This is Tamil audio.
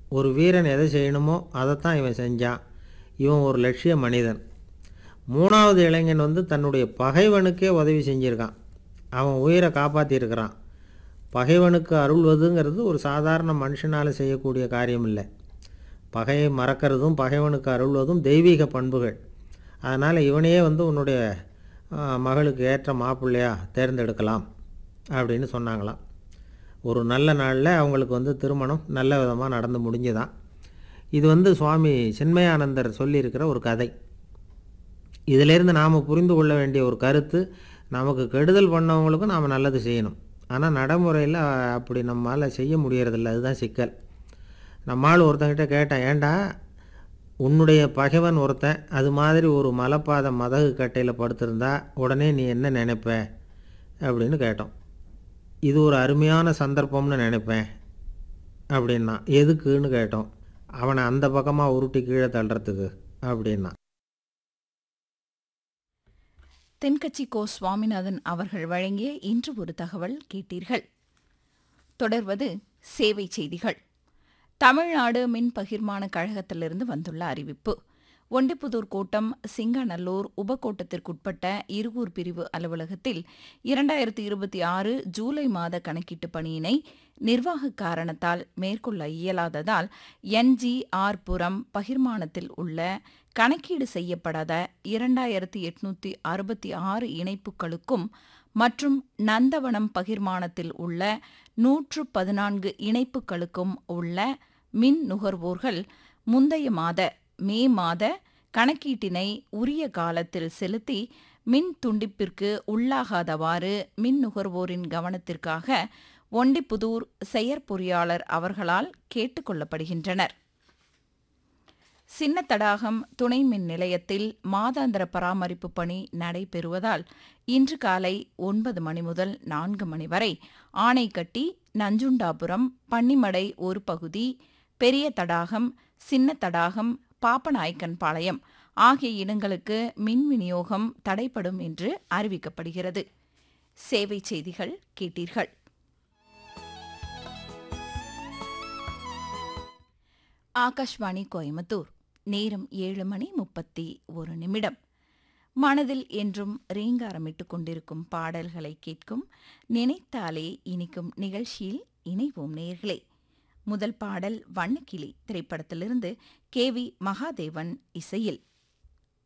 ஒரு வீரன் எதை செய்யணுமோ அதைத்தான் இவன் செஞ்சான் இவன் ஒரு லட்சிய மனிதன் மூணாவது இளைஞன் வந்து தன்னுடைய பகைவனுக்கே உதவி செஞ்சிருக்கான் அவன் உயிரை காப்பாற்றியிருக்கிறான் பகைவனுக்கு அருள்வதுங்கிறது ஒரு சாதாரண மனுஷனால் செய்யக்கூடிய காரியம் இல்லை பகையை மறக்கிறதும் பகைவனுக்கு அருள்வதும் தெய்வீக பண்புகள் அதனால் இவனையே வந்து உன்னுடைய ஆ, மகளுக்கு ஏற்ற மாப்பிள்ளையா தேர்ந்தெடுக்கலாம் அப்படின்னு சொன்னாங்களாம் ஒரு நல்ல நாளில் அவங்களுக்கு வந்து திருமணம் நல்ல விதமாக நடந்து முடிஞ்சுதான் இது வந்து சுவாமி சின்மயானந்தர் சொல்லியிருக்கிற ஒரு கதை இதிலேருந்து நாம் புரிந்து கொள்ள வேண்டிய ஒரு கருத்து நமக்கு கெடுதல் பண்ணவங்களுக்கும் நாம் நல்லது செய்யணும் ஆனால் நடைமுறையில் அப்படி நம்மால் செய்ய முடியறதில்ல அதுதான் சிக்கல் நம்மால் ஒருத்தங்கிட்ட கேட்டேன் ஏன்டா உன்னுடைய பகைவன் ஒருத்தன் அது மாதிரி ஒரு மலைப்பாத மதகு கட்டையில் படுத்திருந்தா உடனே நீ என்ன நினைப்ப அப்படின்னு கேட்டோம் இது ஒரு அருமையான சந்தர்ப்பம்னு நினைப்பேன் அப்படின்னா எதுக்குன்னு கேட்டோம் அவனை அந்த பக்கமாக உருட்டி கீழே தள்ளுறதுக்கு அப்படின்னா தென்கட்சி கோ சுவாமிநாதன் அவர்கள் வழங்கிய இன்று ஒரு தகவல் கேட்டீர்கள் தொடர்வது சேவை செய்திகள் தமிழ்நாடு மின் பகிர்மான கழகத்திலிருந்து வந்துள்ள அறிவிப்பு ஒண்டிப்புதூர் கோட்டம் சிங்கநல்லூர் உபகோட்டத்திற்குட்பட்ட இருகூர் பிரிவு அலுவலகத்தில் இரண்டாயிரத்தி இருபத்தி ஆறு ஜூலை மாத கணக்கீட்டு பணியினை நிர்வாக காரணத்தால் மேற்கொள்ள இயலாததால் என்ஜிஆர் புரம் பகிர்மானத்தில் உள்ள கணக்கீடு செய்யப்படாத இரண்டாயிரத்தி எட்நூத்தி அறுபத்தி ஆறு இணைப்புகளுக்கும் மற்றும் நந்தவனம் பகிர்மானத்தில் உள்ள நூற்று பதினான்கு இணைப்புகளுக்கும் உள்ள மின் நுகர்வோர்கள் முந்தைய மாத மே மாத கணக்கீட்டினை உரிய காலத்தில் செலுத்தி மின் துண்டிப்பிற்கு உள்ளாகாதவாறு மின் நுகர்வோரின் கவனத்திற்காக ஒண்டிப்புதூர் செயற்பொறியாளர் அவர்களால் கேட்டுக் கொள்ளப்படுகின்றனர் சின்னத்தடாகம் துணை மின் நிலையத்தில் மாதாந்திர பராமரிப்பு பணி நடைபெறுவதால் இன்று காலை ஒன்பது மணி முதல் நான்கு மணி வரை ஆணைக்கட்டி நஞ்சுண்டாபுரம் பன்னிமடை ஒரு பகுதி பெரிய தடாகம் சின்ன தடாகம் பாப்பநாயக்கன்பாளையம் ஆகிய இடங்களுக்கு மின் விநியோகம் தடைப்படும் என்று அறிவிக்கப்படுகிறது சேவை செய்திகள் கேட்டீர்கள் ஆகாஷ்வாணி கோயம்புத்தூர் நேரம் ஏழு மணி முப்பத்தி ஒரு நிமிடம் மனதில் என்றும் ரீங்காரமிட்டுக் கொண்டிருக்கும் பாடல்களை கேட்கும் நினைத்தாலே இனிக்கும் நிகழ்ச்சியில் இணைவோம் நேர்களே முதல் பாடல் வண்ணக்கிளி திரைப்படத்திலிருந்து கே வி மகாதேவன் இசையில்